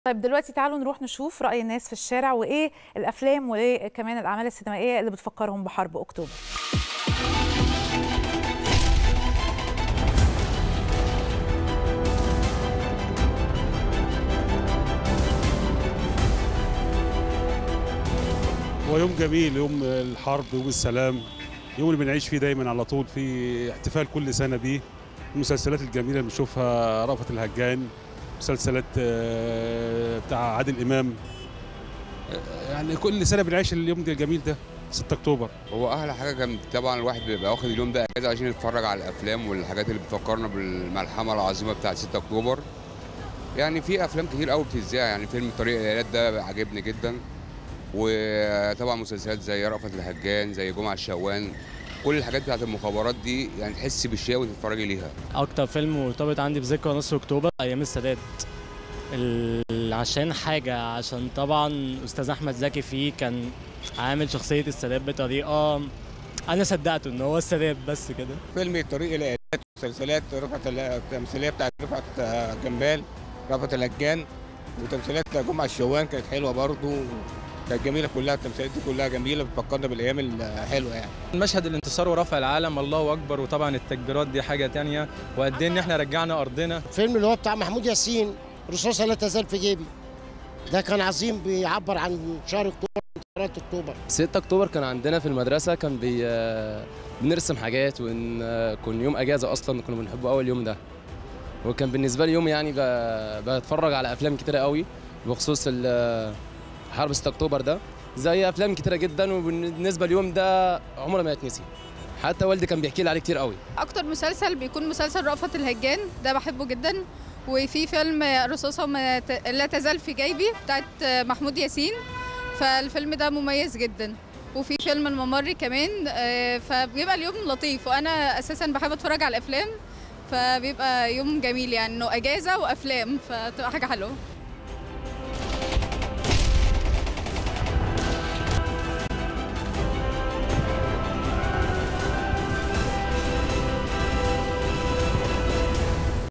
طيب دلوقتي تعالوا نروح نشوف رأي الناس في الشارع وإيه الأفلام وإيه كمان الأعمال السينمائية اللي بتفكرهم بحرب أكتوبر هو يوم جميل يوم الحرب يوم السلام يوم اللي بنعيش فيه دايما على طول في احتفال كل سنه بيه المسلسلات الجميله اللي بنشوفها رأفت الهجان مسلسلات آه، بتاع عادل امام آه، يعني كل سنه بنعيش اليوم ده الجميل ده 6 اكتوبر هو احلى حاجه كان طبعا الواحد بيبقى واخد اليوم ده اجازه عشان يتفرج على الافلام والحاجات اللي بتفكرنا بالملحمه العظيمه بتاعه 6 اكتوبر يعني في افلام كتير قوي بتذاع يعني فيلم طريق الإيلات ده عجبني جدا وطبعا مسلسلات زي رأفت الهجان زي جمعه الشوان كل الحاجات بتاعت المخابرات دي يعني تحس بالشيء وتتفرجي ليها اكتر فيلم مرتبط عندي بذكرى نصر اكتوبر ايام السادات ال- عشان حاجه عشان طبعا استاذ احمد زكي فيه كان عامل شخصيه السادات بطريقه انا صدقته ان هو السادات بس كده فيلم طريق الإعلانات مسلسلات رفعت التمثيلية بتاعت رفعت جمال رفعت الهجان وتمثيلات جمعة الشوان كانت حلوة برضو كانت جميلة كلها التمثيلات دي كلها جميلة بتفكرنا بالأيام الحلوة يعني مشهد الانتصار ورفع العالم الله اكبر وطبعا التكبيرات دي حاجه تانية وقد ايه ان احنا رجعنا ارضنا الفيلم اللي هو بتاع محمود ياسين رصاصة لا تزال في جيبي ده كان عظيم بيعبر عن شهر اكتوبر ثلاث اكتوبر 6 اكتوبر كان عندنا في المدرسه كان بي آه، بنرسم حاجات وكان يوم اجازه اصلا كنا بنحبه اول يوم ده وكان بالنسبه لي يوم يعني ب- بتفرج على افلام كتيره قوي بخصوص ال- حرب 6 اكتوبر ده زي افلام كتيره جدا وبالنسبه لليوم ده عمره ما يتنسي حتى والدي كان بيحكي لي عليه كتير قوي اكتر مسلسل بيكون مسلسل رأفت الهجان ده بحبه جدا وفي فيلم رصاصة ما ت- لا تزال في جيبي بتاعت محمود ياسين فالفيلم ده مميز جدا وفي فيلم الممر كمان آه، فبيبقى اليوم لطيف وانا اساسا بحب اتفرج على الافلام فبيبقى يوم جميل يعني انه اجازه وافلام فتبقى حاجه حلوه